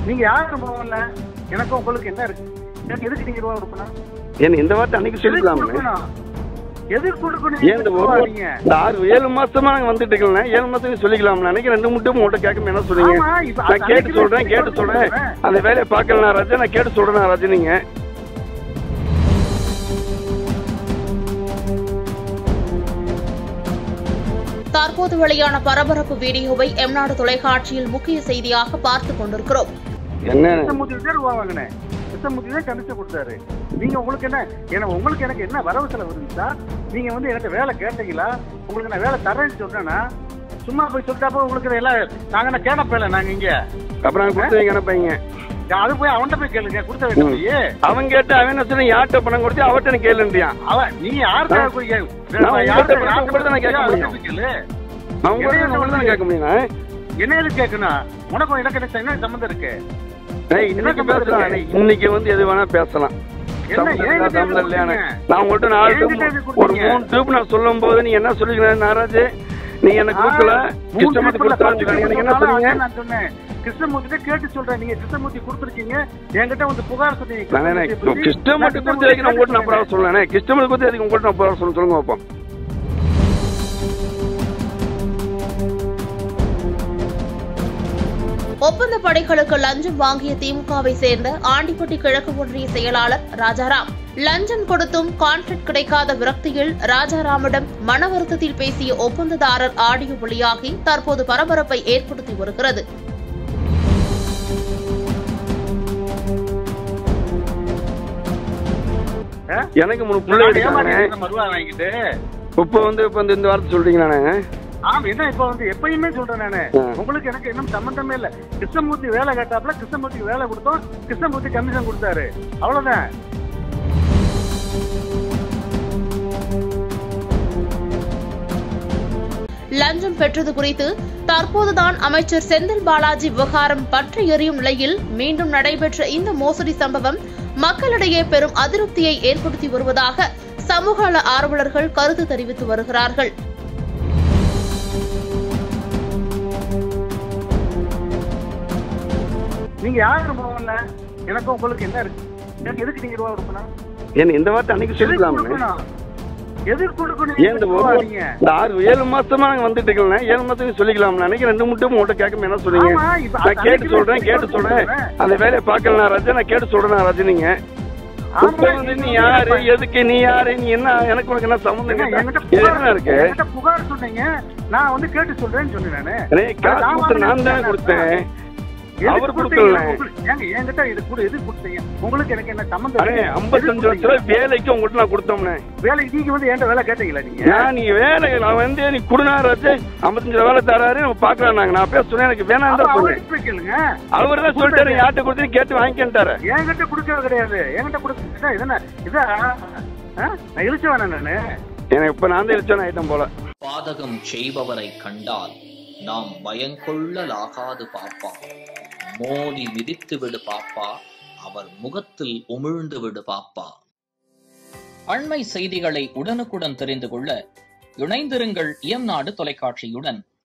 நீங்க யாரும் போகல எனக்கும் உங்களுக்கு என்ன இருக்கு எனக்கு எதுக்கு நீங்க ரூபா கொடுக்கணும் ஏன் இந்த வார்த்தை அன்னைக்கு எதுக்கு சொல்லிக்கலாமே கொடுக்கணும் எதுக்கு கொடுக்கணும் ஏன் இந்த ஒரு போகாதீங்க. இந்த ஆறு ஏழு மாசமா நாங்க வந்துட்டு இருக்கலாம் ஏழு மாசம் நீ சொல்லிக்கலாம் அன்னைக்கு ரெண்டு மட்டும் உங்கள்கிட்ட கேட்க என்ன சொன்னீங்க ஆமா, இப்ப நான் அது கேட்டு அன்னைக்கு சொல்றேன் நான் கேட்டு சொல்றேன் சொல்றேன். அந்த வேலையை பார்க்கலாம் ராஜா நான் கேட்டு சொல்றேன் ரஜினிங்க தற்போது வெளியான பரபரப்பு வீடியோவை எம்நாடு தொலைக்காட்சியில் முக்கிய செய்தியாக பார்த்துக் கொண்டிருக்கிறோம் என்ன கிருஷ்ணமூர்த்தி தான் ரூபா வாங்கினேன் கிருஷ்ணமூர்த்தி தான் கமிஷன் கொடுத்தாரு நீங்க உங்களுக்கு என்ன ஏன்னா உங்களுக்கு எனக்கு என்ன வரவு செலவு இருந்துச்சா நீங்க வந்து எனக்கு வேலை கேட்டீங்களா உங்களுக்கு நான் வேலை தரேன்னு சொன்னேன்னா சும்மா போய் சொல்லிட்டாப்போ உங்களுக்கு எல்லாம் நாங்க என்ன கேட்டப்பல நாங்க இங்க அப்புறம் நான் கொடுத்து வைங்க அனுப்பைங்க அது போய் அவன்கிட்ட போய் கேளுங்க கொடுத்த வேண்டிய போய் அவன் கேட்டு அவன் என்ன சொன்ன யார்கிட்ட பணம் கொடுத்து அவட்ட எனக்கு கேளுன்றியான் அவன் நீங்க யாருக்காக போய் கேளு. நான் உங்கள்ட்ட யார்கிட்ட- போய் யார்கிட்ட உங்கள்ட்ட நான் கேட்க போய் முடியும். அவன்கிட்ட போய் கேளு. அவன் கூட உங்கள்ட்ட தான் கேட்க முடியும் என்ன எதுக்கு கேட்கணும் உனக்கும் எனக்கு எனக்கு என்ன சம்மந்தம் இருக்கு ஏய், இன்னைக்கு பேசலாம் ஏய், இன்னைக்கு வந்து எது வேணா பேசலாம் என்ன, சம்மந்தம் ஏன் இருக்கா, கிட்ட சம்மந்தம் இது இல்லையான்னு. கொடுத்தீங்க? நான் உங்கள்ட்ட நாலு ஏன் டியூப் கிட்ட இது ஒரு கொடுத்தீங்க? மூணு டியூப் நான் சொல்லும் போது நீ என்ன சொல்லிக்கிற நாராஜ் நீ எனக்கு கொடுக்கல மூணு கிருஷ்ணமூர்த்தி பேப்பர்ல கொடுத்தான்னு எனக்கு என்ன சொன்னாலும் சொன்னீங்க அதான் நான் சொன்னேன் கிருஷ்ணமூர்த்தி கேட்டு சொல்றேன் நீங்க கிருஷ்ணமூர்த்தி கொடுத்துருக்கீங்க என்கிட்ட வந்து புகார் சொன்னீங்க நானே கிருஷ்ணமூர்த்தியை பத்தி. கிருஷ்ணமூர்த்தி நான் கொடுத்து வைக்க நான் உங்கள்ட்ட நான் கேட்டு புறாவை சொல்லணும் கிருஷ்ணமூர்த்தி கொடுத்து வைக்க உங்கள்ட்ட நான் புறாவை சொல்ல சொல்லுங்க பார்ப்போம் ஒப்பந்த படைகளுக்கு லஞ்சம் வாங்கிய திமுகவை சேர்ந்த ஆண்டிப்பட்டி கிழக்கு ஒன்றிய செயலாளர் ராஜாராம் லஞ்சம் கொடுத்தும் கான்ட்ராக்ட் கிடைக்காத விரக்தியில் ராஜாராமிடம் மன வருத்தத்தில் பேசிய ஒப்பந்ததாரர் ஆடியோ வெளியாகி தற்போது பரபரப்பை ஏற்படுத்தி வருகிறது ஆ? எனக்கு மூணு பிள்ளை நான் இருக்காங்க ஏமாத்திட்டு இருந்தேன் ரூபா வாங்கிட்டு இப்போ வந்து இப்போ வந்து இந்த வார்த்தை சொல்றீங்க நானு ஆமா என்ன இப்ப வந்து எப்பயுமே சொல்றேன் நானு ஆ. உங்களுக்கு எனக்கு இன்னும் சம்பந்தமே இல்ல கிருஷ்ணமூர்த்தி வேலை கேட்டாப்ல கிருஷ்ணமூர்த்திக்கு வேலை கொடுத்தோம் கிருஷ்ணமூர்த்தி கமிஷன் கொடுத்தாரு அவ்வளவுதான் லஞ்சம் பெற்றது குறித்து தற்போதுதான் அமைச்சர் செந்தில் பாலாஜி விவகாரம் பற்றி எறியும் நிலையில் மீண்டும் நடைபெற்ற இந்த மோசடி சம்பவம் மக்களிடையே பெரும் அதிருப்தியை ஏற்படுத்தி வருவதாக சமூக நல ஆர்வலர்கள் கருத்து தெரிவித்து வருகிறார்கள் நீங்க யாரும் போகல எனக்கும் உங்களுக்கு என்ன இருக்கு எனக்கு எதுக்கு நீங்க ரூபா கொடுக்கணும் ஏன் இந்த வார்த்தை அன்னைக்கு எதுக்கு சொல்லிக்கலாமே கொடுக்கணும் எதுக்கு கொடுக்கணும் ஏன் இந்த ஒரு போகாதீங்க. இந்த ஆறு ஏழு மாசமா நாங்க வந்துட்டு இருக்கலாம் ஏழு மாசம் சொல்லிக்கலாம் அன்னைக்கு ரெண்டு மட்டும் உங்கள்ட்ட கேட்க என்ன சொன்னீங்க ஆமா, இப்ப நான் கேட்டு அன்னைக்கு சொல்றேன் நான் கேட்டு சொல்றேன் சொல்றேன். அந்த வேலையை பார்க்கலாம் ராஜா நான் கேட்டு சொல்றேன் ரஜினிங்க ஆமா, இப்ப வந்து நீ யாரு எதுக்கு நீ யாரு நீ என்ன எனக்கு உனக்கு என்ன சம்மந்தம் ஏங்க, கேட்டா? என்கிட்ட இது புகார் என்ன இருக்கு என்கிட்ட புகார் சொன்னீங்க நான் வந்து கேட்டு சொல்றேன்னு சொன்னேன் நானு அடே, காசு நான் கொடுத்து நான் தான் வாங்கினேன். கொடுத்தேன் எதுக்கு அவர் கொடுத்தீங்க? கொடுக்கல உங்களுக்கு- ஏங்க என்கிட்ட இது கூட எதுக்கு கொடுத்தீங்க உங்களுக்கு எனக்கு என்ன சம்மந்தம் அரே இருக்கு? ஐம்பத்தஞ்சு எதுக்கு லட்ச ரூபாய் வேலைக்கு உங்கள்கிட்ட நான் கொடுத்தோம்னே வேலை நீங்க வந்து என்கிட்ட வேலை கேட்டீங்களா நீங்க நான் நீ வேலை நான் வந்து நீ குடுனாராச்சு ஐம்பத்தஞ்சு ரூபா வேலை தராரு நம்ம பாக்கலாம் நாங்க நான் பேச சொன்னேன் எனக்கு வேணாம் அப்ப தான் சொன்னேன் அவர்கிட்ட போய் கேளுங்க அவர் தான் சொல்லிட்டாரு யார்கிட்ட கொடுத்து கேட்டு வாங்கிக்கிட்டாரு என்கிட்ட கொடுக்கறது கிடையாது என்கிட்ட கொடுக்க இது என்ன இதா ஆ? நான் இழுச்சு வேணாம் நானு எனக்கு இப்ப நான் தான் இழுச்சான ஐட்டம் போல பாதகம் செய்பவரை கண்டால் நாம் பயங்கொள்ளலாகாது பாப்பா மோதி மிதித்து விடு பாப்பா அவர் முகத்தில் உமிழ்ந்து விடு பாப்பா அண்மை செய்திகளை உடனுக்குடன் தெரிந்து கொள்ள இணைந்திருங்கள் இயம்நாடு தொலைக்காட்சியுடன்